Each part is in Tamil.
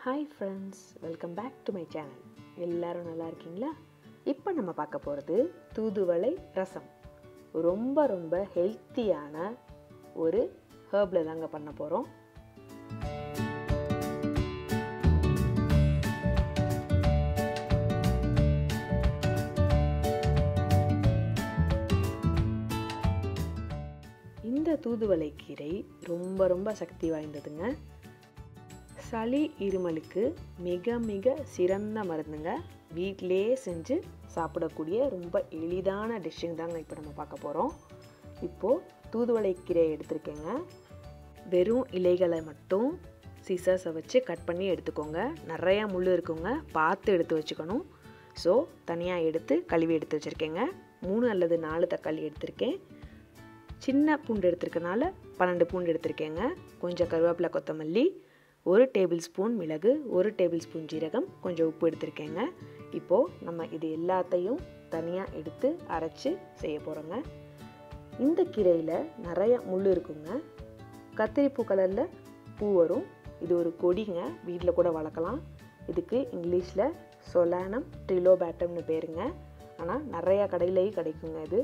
hi friends welcome back to my channel எல்லாரும் நல்லா இருக்கீங்களா இப்போ நம்ம பார்க்க போகிறது தூதுவளை ரசம் ரொம்ப ரொம்ப ஹெல்த்தியான ஒரு ஹேர்பில் தாங்க பண்ண போகிறோம் இந்த தூதுவளை கீரை ரொம்ப ரொம்ப சக்தி வாய்ந்ததுங்க சளி இருமலுக்கு மிக மிக சிறந்த மருந்துங்க வீட்டிலே செஞ்சு சாப்பிடக்கூடிய ரொம்ப எளிதான டிஷ்ஷுங்க தாங்க இப்போ நம்ம பார்க்க போகிறோம் இப்போது தூதுவளை கீரையை எடுத்திருக்கேங்க வெறும் இலைகளை மட்டும் சிசர்ஸை வச்சு கட் பண்ணி எடுத்துக்கோங்க நிறையா முள் இருக்குங்க பார்த்து எடுத்து வச்சுக்கணும் ஸோ தனியாக எடுத்து கழுவி எடுத்து வச்சுருக்கேங்க மூணு அல்லது நாலு தக்காளி எடுத்திருக்கேன் சின்ன பூண்டு எடுத்திருக்கனால பன்னெண்டு பூண்டு எடுத்திருக்கேங்க கொஞ்சம் கருவேப்பிலை கொத்தமல்லி ஒரு டேபிள் ஸ்பூன் மிளகு ஒரு டேபிள் ஸ்பூன் ஜீரகம் கொஞ்சம் உப்பு எடுத்திருக்கேங்க இப்போது நம்ம இது எல்லாத்தையும் தனியாக எடுத்து அரைச்சி செய்ய போகிறோங்க இந்த கீரையில் நிறைய முள் இருக்குங்க கத்திரிப்பூ கலரில் பூ வரும் இது ஒரு கொடிங்க வீட்டில் கூட வளர்க்கலாம் இதுக்கு இங்கிலீஷில் சொலானம் ட்ரிலோபேட்டம்னு பேருங்க ஆனால் நிறையா கடையிலேயும் கிடைக்குங்க இது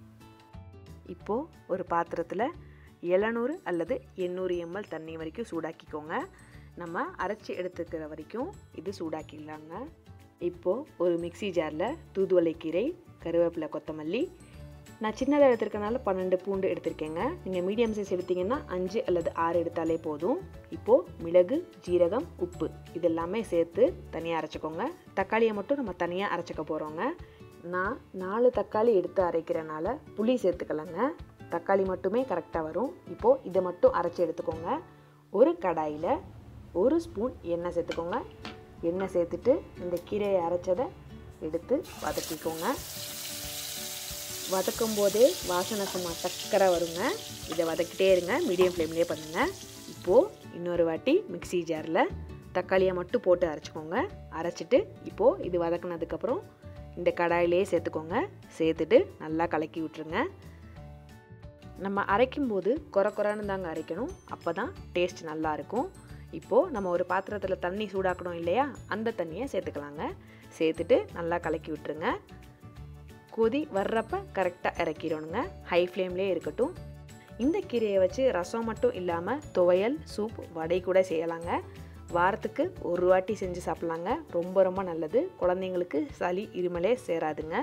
இப்போது ஒரு பாத்திரத்தில் எழுநூறு அல்லது எண்ணூறு எம்எல் தண்ணி வரைக்கும் சூடாக்கிக்கோங்க நம்ம அரைச்சி எடுத்துக்கிற வரைக்கும் இது சூடாக்கிடலாங்க இப்போது ஒரு மிக்சி ஜாரில் தூதுவளை கீரை கருவேப்பிலை கொத்தமல்லி நான் சின்னதாக எடுத்திருக்கனால பன்னெண்டு பூண்டு எடுத்திருக்கேங்க நீங்கள் மீடியம் சைஸ் எடுத்திங்கன்னா அஞ்சு அல்லது ஆறு எடுத்தாலே போதும் இப்போது மிளகு ஜீரகம் உப்பு இது எல்லாமே சேர்த்து தனியாக அரைச்சிக்கோங்க தக்காளியை மட்டும் நம்ம தனியாக அரைச்சிக்க போகிறோங்க நான் நாலு தக்காளி எடுத்து அரைக்கிறனால புளி சேர்த்துக்கலங்க தக்காளி மட்டுமே கரெக்டாக வரும் இப்போது இதை மட்டும் அரைச்சி எடுத்துக்கோங்க ஒரு கடாயில் ஒரு ஸ்பூன் எண்ணெய் சேர்த்துக்கோங்க எண்ணெய் சேர்த்துட்டு இந்த கீரையை அரைச்சதை எடுத்து வதக்கிக்கோங்க வதக்கும் போதே வாசனை சும்மா சக்கரை வருங்க இதை வதக்கிட்டே இருங்க மீடியம் ஃப்ளேம்லேயே பண்ணுங்கள் இப்போது இன்னொரு வாட்டி மிக்சி ஜாரில் தக்காளியை மட்டும் போட்டு அரைச்சிக்கோங்க அரைச்சிட்டு இப்போது இது வதக்கினதுக்கப்புறம் இந்த கடாயிலே சேர்த்துக்கோங்க சேர்த்துட்டு நல்லா கலக்கி விட்டுருங்க நம்ம அரைக்கும்போது குறை குறைன்னு தாங்க அரைக்கணும் அப்போ தான் டேஸ்ட் நல்லாயிருக்கும் இப்போது நம்ம ஒரு பாத்திரத்தில் தண்ணி சூடாக்கணும் இல்லையா அந்த தண்ணியை சேர்த்துக்கலாங்க சேர்த்துட்டு நல்லா கலக்கி விட்டுருங்க கொதி வர்றப்ப கரெக்டாக இறக்கிடணுங்க ஹை ஃப்ளேம்லேயே இருக்கட்டும் இந்த கீரையை வச்சு ரசம் மட்டும் இல்லாமல் துவையல் சூப் வடை கூட செய்யலாங்க வாரத்துக்கு ஒரு வாட்டி செஞ்சு சாப்பிட்லாங்க ரொம்ப ரொம்ப நல்லது குழந்தைங்களுக்கு சளி இருமலே சேராதுங்க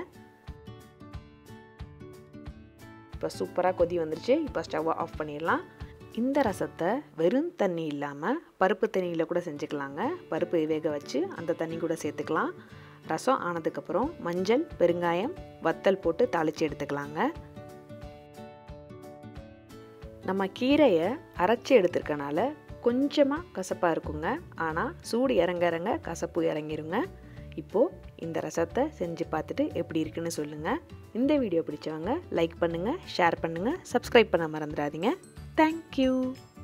இப்போ சூப்பராக கொதி வந்துருச்சு இப்போ ஸ்டவ்வை ஆஃப் பண்ணிடலாம் இந்த ரசத்தை வெறும் தண்ணி இல்லாமல் பருப்பு தண்ணியில் கூட செஞ்சுக்கலாங்க பருப்பு வேக வச்சு அந்த தண்ணி கூட சேர்த்துக்கலாம் ரசம் ஆனதுக்கப்புறம் மஞ்சள் பெருங்காயம் வத்தல் போட்டு தாளித்து எடுத்துக்கலாங்க நம்ம கீரையை அரைச்சி எடுத்துருக்கனால கொஞ்சமாக கசப்பாக இருக்குங்க ஆனால் சூடு இறங்க இறங்க கசப்பு இறங்கிருங்க இப்போது இந்த ரசத்தை செஞ்சு பார்த்துட்டு எப்படி இருக்குன்னு சொல்லுங்கள் இந்த வீடியோ பிடிச்சவங்க லைக் பண்ணுங்கள் ஷேர் பண்ணுங்கள் சப்ஸ்கிரைப் பண்ண மறந்துடாதீங்க தேங்க்யூ